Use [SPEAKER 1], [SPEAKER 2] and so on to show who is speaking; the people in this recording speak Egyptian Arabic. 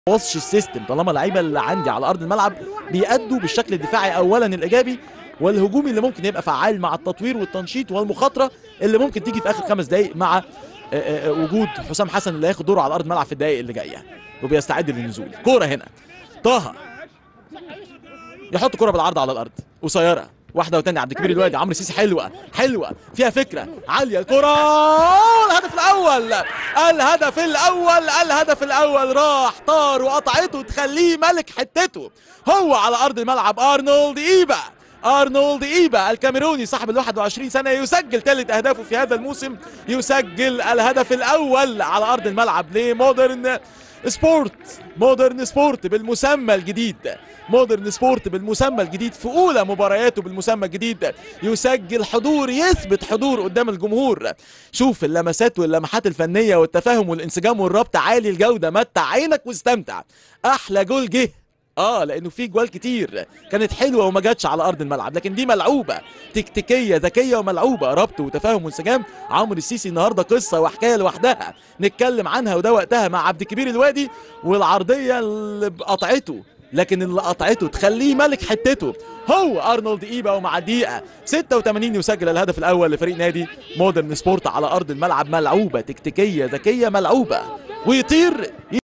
[SPEAKER 1] بوظش السيستم طالما اللعيبه اللي عندي على ارض الملعب بيأدوا بالشكل الدفاعي اولا الايجابي والهجومي اللي ممكن يبقى فعال مع التطوير والتنشيط والمخاطره اللي ممكن تيجي في اخر خمس دقائق مع آه، آه، وجود حسام حسن اللي هياخد دوره على ارض الملعب في الدقائق اللي جايه وبيستعد للنزول كوره هنا طه يحط كوره بالعرض على الارض قصيره واحده وتانية عبد الكبير الوادي عمرو سيسي حلوه حلوه فيها فكره عاليه الكره الهدف الاول الهدف الاول الهدف الاول راح طار وقطعته تخليه ملك حتته هو على ارض الملعب ارنولد ايبا ارنولد ايبا الكاميروني صاحب ال 21 سنه يسجل ثالث اهدافه في هذا الموسم يسجل الهدف الاول على ارض الملعب لمودرن سبورت مودرن سبورت بالمسمى الجديد مودرن سبورت بالمسمى الجديد في اولى مبارياته بالمسمى الجديد يسجل حضور يثبت حضور قدام الجمهور شوف اللمسات واللمحات الفنيه والتفاهم والانسجام والربط عالي الجوده متع عينك واستمتع احلى جول جه اه لانه في جوال كتير كانت حلوه وما جاتش على ارض الملعب لكن دي ملعوبه تكتيكيه ذكيه وملعوبه ربط وتفاهم وانسجام عمرو السيسي النهارده قصه وحكايه لوحدها نتكلم عنها وده وقتها مع عبد الكبير الوادي والعرضيه اللي بقطعته لكن اللي قطعته تخليه ملك حتته هو ارنولد ايبا ومع دقيقه 86 يسجل الهدف الاول لفريق نادي مودرن سبورت على ارض الملعب ملعوبه تكتيكيه ذكيه ملعوبه ويطير